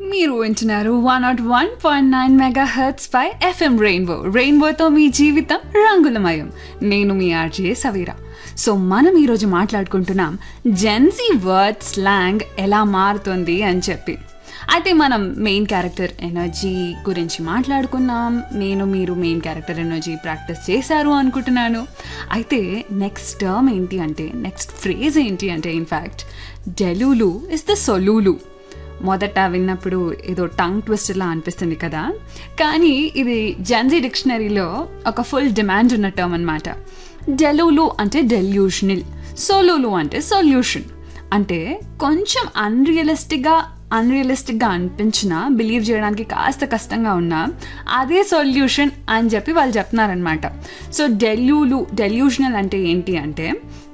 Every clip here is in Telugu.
మీరు వింటున్నారు one nought one point nine megahertz పై ఎఫ్ఎం రెయిన్బో రెయిన్బోతో మీ జీవితం రంగులమయం నేను మీ ఆర్జే సవీరా సో మనం ఈరోజు మాట్లాడుకుంటున్నాం జెన్సీ వర్డ్ స్లాంగ్ ఎలా మారుతుంది అని చెప్పి అయితే మనం మెయిన్ క్యారెక్టర్ ఎనర్జీ గురించి మాట్లాడుకున్నాం నేను మీరు మెయిన్ క్యారెక్టర్ ఎనర్జీ ప్రాక్టీస్ చేశారు అనుకుంటున్నాను అయితే నెక్స్ట్ టర్మ్ ఏంటి అంటే నెక్స్ట్ ఫ్రేజ్ ఏంటి అంటే in fact delulu is the solulu మొదట విన్నప్పుడు ఏదో టంగ్ ట్విస్టర్లా అనిపిస్తుంది కదా కానీ ఇది జన్జీ డిక్షనరీలో ఒక ఫుల్ డిమాండ్ ఉన్న టర్మ్ అనమాట డెలూలు అంటే డెల్యూషనల్ సోలూలు అంటే సొల్యూషన్ అంటే కొంచెం అన్రియలిస్టిక్గా అన్రియలిస్టిక్గా అనిపించినా బిలీవ్ చేయడానికి కాస్త కష్టంగా ఉన్నా అదే సొల్యూషన్ అని చెప్పి వాళ్ళు చెప్తున్నారనమాట సో డెల్యూలు డెల్యూషనల్ అంటే ఏంటి అంటే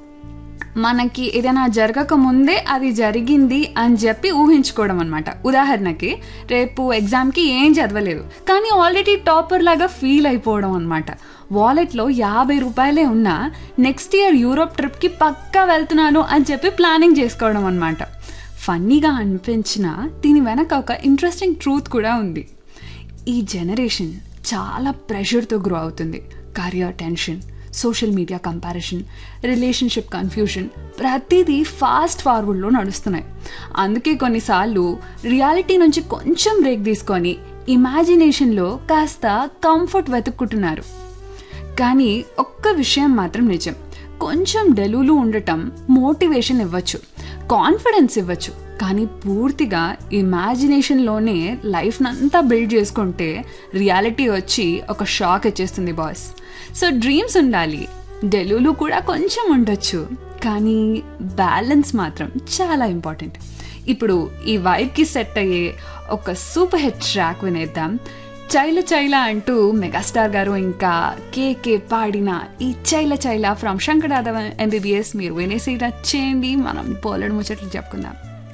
మనకి ఏదైనా జరగక ముందే అది జరిగింది అని చెప్పి ఊహించుకోవడం అనమాట ఉదాహరణకి రేపు ఎగ్జామ్కి ఏం చదవలేదు కానీ ఆల్రెడీ టాపర్ లాగా ఫీల్ అయిపోవడం అనమాట వాలెట్లో యాభై రూపాయలే ఉన్నా నెక్స్ట్ ఇయర్ యూరోప్ ట్రిప్కి పక్కా వెళ్తున్నాను అని చెప్పి ప్లానింగ్ చేసుకోవడం అనమాట ఫన్నీగా అనిపించిన దీని వెనక ఒక ఇంట్రెస్టింగ్ ట్రూత్ కూడా ఉంది ఈ జనరేషన్ చాలా ప్రెషర్తో గ్రో అవుతుంది career tension social media comparison relationship confusion ప్రతిదీ ఫాస్ట్ ఫార్వర్డ్లో నడుస్తున్నాయి అందుకే కొన్నిసార్లు రియాలిటీ నుంచి కొంచెం బ్రేక్ తీసుకొని ఇమాజినేషన్లో కాస్త కంఫర్ట్ వెతుక్కుంటున్నారు కానీ ఒక్క విషయం మాత్రం నిజం కొంచెం డెలులు ఉండటం మోటివేషన్ ఇవ్వచ్చు కాన్ఫిడెన్స్ ఇవ్వచ్చు కానీ పూర్తిగా ఇమాజినేషన్లోనే లైఫ్నంతా బిల్డ్ చేసుకుంటే రియాలిటీ వచ్చి ఒక షాక్ ఇచ్చేస్తుంది బాస్ సో డ్రీమ్స్ ఉండాలి డెలులు కూడా కొంచెం ఉండొచ్చు కానీ బ్యాలెన్స్ మాత్రం చాలా ఇంపార్టెంట్ ఇప్పుడు ఈ వైబ్కి సెట్ అయ్యే ఒక సూపర్ హిట్ ట్రాక్ వినేద్దాం చైల చైల అంటూ మెగాస్టార్ గారు ఇంకా కేకే పాడిన ఈ చైల చైల ఫ్రమ్ శంకరాదవ ఎంబీబీఎస్ మీరు వినేసి చేయండి మనం పోలడు ముచ్చట్లు చెప్పుకుందాం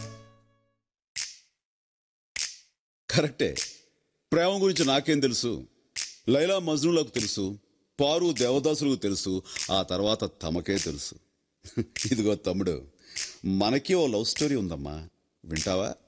కరెక్టే ప్రేమ గురించి నాకేం తెలుసు లైలా మజ్నులకు తెలుసు పారు దేవదాసులకు తెలుసు ఆ తర్వాత తమకే తెలుసు ఇదిగో తమ్ముడు మనకి ఓ లవ్ స్టోరీ ఉందమ్మా వింటావా